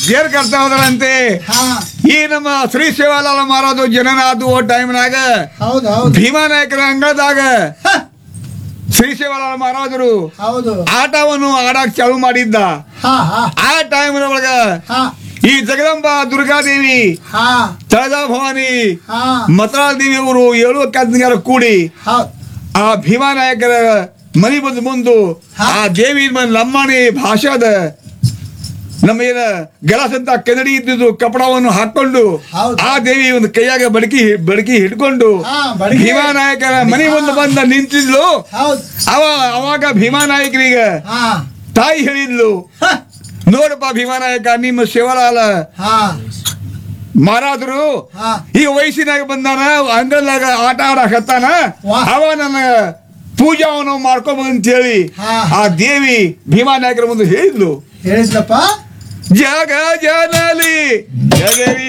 ಏನ್ ಕರ್ತಾ ಹೋದ್ರಂತೆ ಹಾ ಈ ನಮ್ಮ ಶ್ರೀ ಶಿವಲಾಲ ಮಾರೋದು ಜನನ ಆದು ಟೈಮ್ನಾಗ ಹೌದು ಹೌದು ಭೀಮಾ ನಾಯಕರ ಅಂಗಳದಾಗ ಹ, ಶ್ರೀ ಶಿವಲಾಲ ಮಹಾರಾಜರು ಹೌದು ಆಟವನ್ನು ಆಡಕ್ ಚಾಲು ಮಾಡಿದ್ದ ಹಾ ಹಾ ಆ ಟೈಮ್ ಒಳಗ ಹಾ ಈ ಜಗದಂಬ ದುರ್ಗಾದೇವಿ ಹಾ ತಳದ ಭವಾನಿ ಹಾ ಮತಳಾ ದೇವಿ ಅವರು ಏಳು ಕದ್ನಿಗಾರ ಕೂಡಿ ಹೌದು ಆ ಭೀಮಾ ನಾಯಕರ ಮನಿ ಬಂದು ಮುಂದು ಹಾ. ಆ ದೇವಿ ಮ- ಲಂಬಾಣಿ ಭಾಷಾದ ನಮ್ಮ ಏನ ಗೆಲಸ್ ಅಂತ ಕೆದಡಿ ಇದ್ದಿದ್ದು ಕಪಡವನ್ನು ಹಾಕೊಂಡು ಹೌದು. ಆ ದೇವಿ ಒಂದು ಕೈಯಾಗ ಬಡಕಿ ಬಡಕಿ ಹಿಡ್ಕೊಂಡು ಹಾ, ಬಡಗಿ. ಭೀಮಾ ನಾಯಕರ ಮನಿ ಮುಂದೆ ಬಂದ ನಿಂತಿದ್ಲು ಹೌದು ಅವ ಅವಾಗ ಭೀಮಾ ನಾಯಕರಿಗೆ ಹಾ ತಾಯಿ ಹೇಳಿದ್ಲು ಹ, ನೋಡಪ್ಪ ಭೀಮಾ ನಾಯಕ ನಿಮ್ಮ ಶಿವಲಾಲ ಹಾ ಮಾರಾದ್ರು ಹಾ ಈಗ ವಯಸ್ಸಿನಾಗ ಬಂದಾನ ಅಂಗಳದಾಗ ಆಟ ಆಡಕತ್ತಾನ ವಾಹ್. ಅವ ನನ್ನ ಪೂಜಾವನ್ನು ಮಾಡ್ಕೊಂಬಂತೇಳಿ ಹಾ. ಆ ದೇವಿ ಭೀಮಾ ನಾಯಕರ ಮುಂದೆ ಹೇಳಿದ್ಲು ಹೇಳಿದ್ಲಪ್ಪ ಜಗ ಜನಲಿ ಜಗವಿ